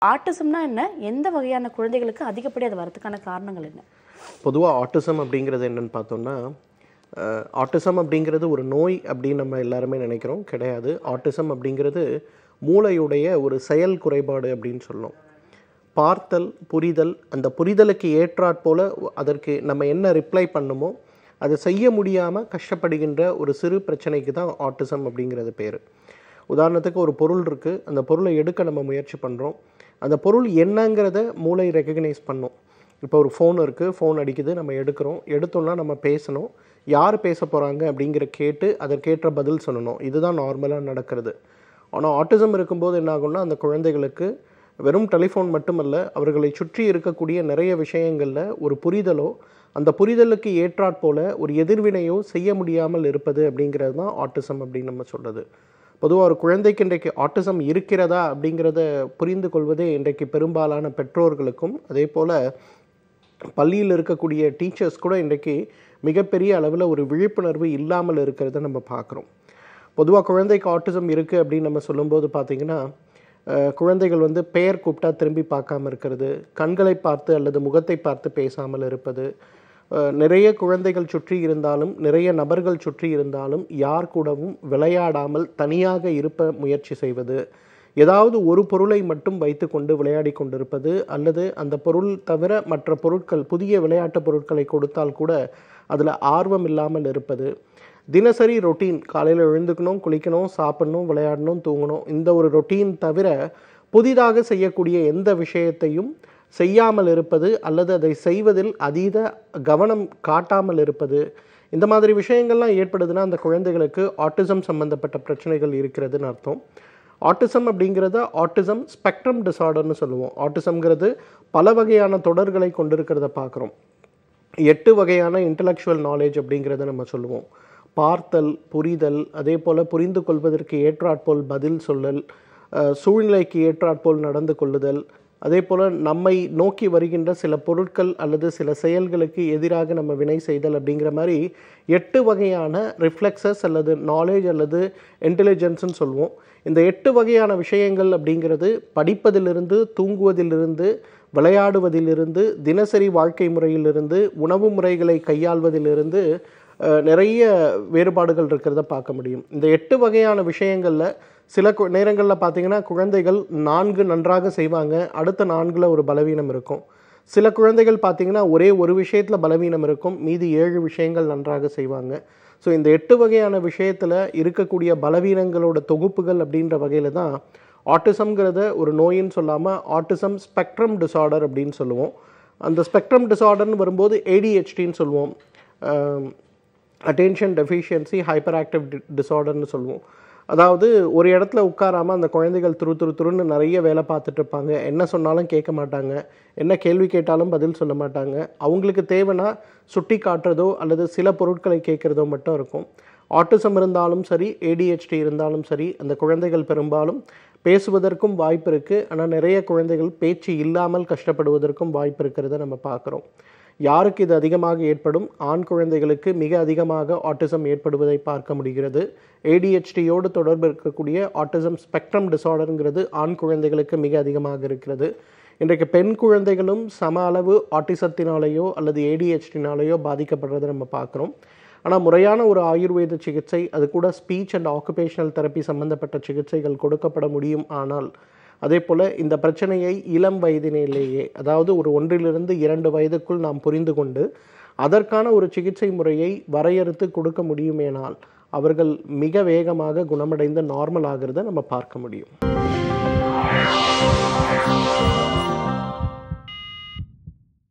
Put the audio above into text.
ஆட்டிசம்னா என்ன எந்த வகையான குழந்தைகளுக்கு அதிகப்படி அது வரதுக்கான காரணங்கள் என்ன பொதுவாக ஆட்டிசம் அப்படிங்கிறது என்னன்னு பார்த்தோம்னா ஆட்டிசம் அப்படிங்கிறது ஒரு நோய் அப்படின்னு நம்ம எல்லாருமே நினைக்கிறோம் கிடையாது ஆட்டிசம் அப்படிங்கிறது மூளையுடைய ஒரு செயல் குறைபாடு அப்படின்னு சொல்லணும் பார்த்தல் புரிதல் அந்த புரிதலுக்கு ஏற்றாற்போல அதற்கு நம்ம என்ன ரிப்ளை பண்ணுமோ அதை செய்ய முடியாமல் கஷ்டப்படுகின்ற ஒரு சிறு பிரச்சனைக்கு தான் ஆட்டிசம் அப்படிங்கிறது பேர் உதாரணத்துக்கு ஒரு பொருள் இருக்குது அந்த பொருளை எடுக்க நம்ம முயற்சி பண்ணுறோம் அந்த பொருள் என்னங்கிறத மூளை ரெக்கக்னைஸ் பண்ணும் இப்போ ஒரு ஃபோன் இருக்குது ஃபோன் அடிக்குது நம்ம எடுக்கிறோம் எடுத்தோம்னா நம்ம பேசணும் யார் பேச போகிறாங்க அப்படிங்கிற கேட்டு அதற்கேற்ற பதில் சொல்லணும் இதுதான் நார்மலாக நடக்கிறது ஆனால் ஆட்டிசம் இருக்கும்போது என்ன ஆகும்னா அந்த குழந்தைகளுக்கு வெறும் டெலிஃபோன் மட்டுமல்ல அவர்களை சுற்றி இருக்கக்கூடிய நிறைய விஷயங்களில் ஒரு புரிதலோ அந்த புரிதலுக்கு ஏற்றாற்போல ஒரு எதிர்வினையோ செய்ய முடியாமல் இருப்பது அப்படிங்கிறது தான் ஆட்டிசம் அப்படின்னு நம்ம சொல்கிறது பொதுவாக ஒரு குழந்தைக்கு இன்றைக்கு ஆட்டிசம் இருக்கிறதா அப்படிங்கிறத புரிந்து கொள்வதே இன்றைக்கு பெரும்பாலான பெற்றோர்களுக்கும் அதே போல் பள்ளியில் இருக்கக்கூடிய டீச்சர்ஸ் கூட இன்றைக்கு மிகப்பெரிய அளவில் ஒரு விழிப்புணர்வு இல்லாமல் இருக்கிறத நம்ம பார்க்குறோம் பொதுவாக குழந்தைக்கு ஆட்டிசம் இருக்குது அப்படின்னு நம்ம சொல்லும்போது பார்த்திங்கன்னா அஹ், குழந்தைகள் வந்து பெயர் கூப்பிட்டா திரும்பி பார்க்காம இருக்கிறது கண்களை பார்த்து அல்லது முகத்தை பார்த்து பேசாமல் இருப்பது அஹ், நிறைய குழந்தைகள் சுற்றி இருந்தாலும் நிறைய நபர்கள் சுற்றி இருந்தாலும் யார் கூடவும் விளையாடாமல் தனியாக இருப்ப முயற்சி செய்வது ஏதாவது ஒரு பொருளை மட்டும் வைத்துக்கொண்டு விளையாடி கொண்டிருப்பது அல்லது அந்த பொருள் தவிர மற்ற பொருட்கள் புதிய விளையாட்டு பொருட்களை கொடுத்தால் கூட அதில் ஆர்வம் இல்லாமல் இருப்பது தினசரி ரொட்டீன் காலையில் எழுந்துக்கணும் குளிக்கணும் சாப்பிடணும் விளையாடணும் தூங்கணும் இந்த ஒரு ரொட்டீன் தவிர புதிதாக செய்யக்கூடிய எந்த விஷயத்தையும் செய்யாமல் இருப்பது அல்லது அதை செய்வதில் அதீத கவனம் காட்டாமல் இருப்பது இந்த மாதிரி விஷயங்கள்லாம் ஏற்படுதுன்னா அந்த குழந்தைகளுக்கு ஆட்டிசம் சம்பந்தப்பட்ட பிரச்சனைகள் இருக்கிறதுன்னு அர்த்தம் ஆட்டிசம் அப்படிங்கிறத ஆட்டிசம் ஸ்பெக்ட்ரம் டிசார்டர்னு சொல்லுவோம் ஆட்டிசம்ங்கிறது பல வகையான தொடர்களை கொண்டிருக்கிறத பார்க்குறோம் எட்டு வகையான இன்டலெக்சுவல் நாலேஜ் அப்படிங்கிறத நம்ம சொல்லுவோம் பார்த்தல் புரிதல் அதே போல் புரிந்து கொள்வதற்கு ஏற்றாற்போல் பதில் சொல்லல் அஹ், சூழ்நிலைக்கு ஏற்றாற்போல் நடந்து கொள்ளுதல் அதே போல் நம்மை நோக்கி வருகின்ற சில பொருட்கள் அல்லது சில செயல்களுக்கு எதிராக நம்ம வினை செய்தல் அப்படிங்கிற மாதிரி எட்டு வகையான ரிஃப்ளெக்ஸஸ் அல்லது நாலேஜ் அல்லது இன்டெலிஜென்ஸ்னு சொல்லுவோம் இந்த எட்டு வகையான விஷயங்கள் அப்படிங்கிறது படிப்பதிலிருந்து தூங்குவதிலிருந்து விளையாடுவதிலிருந்து தினசரி வாழ்க்கை முறையிலிருந்து உணவு முறைகளை கையாள்வதிலிருந்து அஹ், நிறைய வேறுபாடுகள் இருக்கிறத பார்க்க முடியும் இந்த எட்டு வகையான விஷயங்களில் சில கு நேரங்களில் பார்த்தீங்கன்னா குழந்தைகள் நான்கு நன்றாக செய்வாங்க அடுத்த நான்கில் ஒரு பலவீனம் இருக்கும் சில குழந்தைகள் பார்த்தீங்கன்னா ஒரே ஒரு விஷயத்தில் பலவீனம் இருக்கும் மீதி ஏழு விஷயங்கள் நன்றாக செய்வாங்க ஸோ இந்த எட்டு வகையான விஷயத்தில் இருக்கக்கூடிய பலவீனங்களோட தொகுப்புகள் அப்படின்ற வகையில் தான் ஆட்டிசம்ங்கிறத ஒரு நோயின்னு சொல்லாமல் ஆட்டிசம் ஸ்பெக்ட்ரம் டிசார்டர் அப்படின்னு சொல்லுவோம் அந்த ஸ்பெக்ட்ரம் டிசார்டர்னு வரும்போது ஏடிஹெச்டின்னு சொல்லுவோம் அட்டென்ஷன் டெஃபிஷியன்சி ஹைப்பர் ஆக்டிவ் டிசார்டர்னு சொல்லுவோம் அதாவது ஒரு இடத்துல உட்காராம அந்த குழந்தைகள் துரு துரு துருன்னு நிறைய வேலை பார்த்துட்டு இருப்பாங்க என்ன சொன்னாலும் கேட்க மாட்டாங்க என்ன கேள்வி கேட்டாலும் பதில் சொல்ல மாட்டாங்க அவங்களுக்கு தேவைன்னா சுட்டி காட்டுறதோ அல்லது சில பொருட்களை கேட்குறதோ மட்டும் இருக்கும் ஆட்டிசம் இருந்தாலும் சரி ஏடிஹெச்டி இருந்தாலும் சரி அந்த குழந்தைகள் பெரும்பாலும் பேசுவதற்கும் வாய்ப்பு இருக்குது ஆனால் நிறைய குழந்தைகள் பேச்சு இல்லாமல் கஷ்டப்படுவதற்கும் வாய்ப்பு இருக்கிறத நம்ம பார்க்குறோம் யாருக்கு இது அதிகமாக ஏற்படும் ஆண் குழந்தைகளுக்கு மிக அதிகமாக ஆட்டிசம் ஏற்படுவதை பார்க்க முடிகிறது ஏடிஹெச்டியோடு தொடர்பு இருக்கக்கூடிய ஆட்டிசம் ஸ்பெக்ட்ரம் டிசார்டருங்கிறது ஆண் குழந்தைகளுக்கு மிக அதிகமாக இருக்கிறது இன்றைக்கு பெண் குழந்தைகளும் சம அளவு ஆட்டிசத்தினாலேயோ அல்லது ஏடிஹெச்டினாலேயோ பாதிக்கப்படுறதை நம்ம பார்க்குறோம் ஆனால் முறையான ஒரு ஆயுர்வேத சிகிச்சை அது கூட ஸ்பீச் அண்ட் ஆக்குபேஷனல் தெரப்பி சம்பந்தப்பட்ட சிகிச்சைகள் கொடுக்கப்பட முடியும் ஆனால் அதே போல் இந்த பிரச்சனையை இளம் வயதினிலேயே அதாவது ஒரு ஒன்றிலிருந்து இரண்டு வயதுக்குள் நாம் புரிந்து கொண்டு அதற்கான ஒரு சிகிச்சை முறையை வரையறுத்து கொடுக்க முடியுமேனால் அவர்கள் மிக வேகமாக குணமடைந்து நார்மல் ஆகிறத நம்ம பார்க்க முடியும்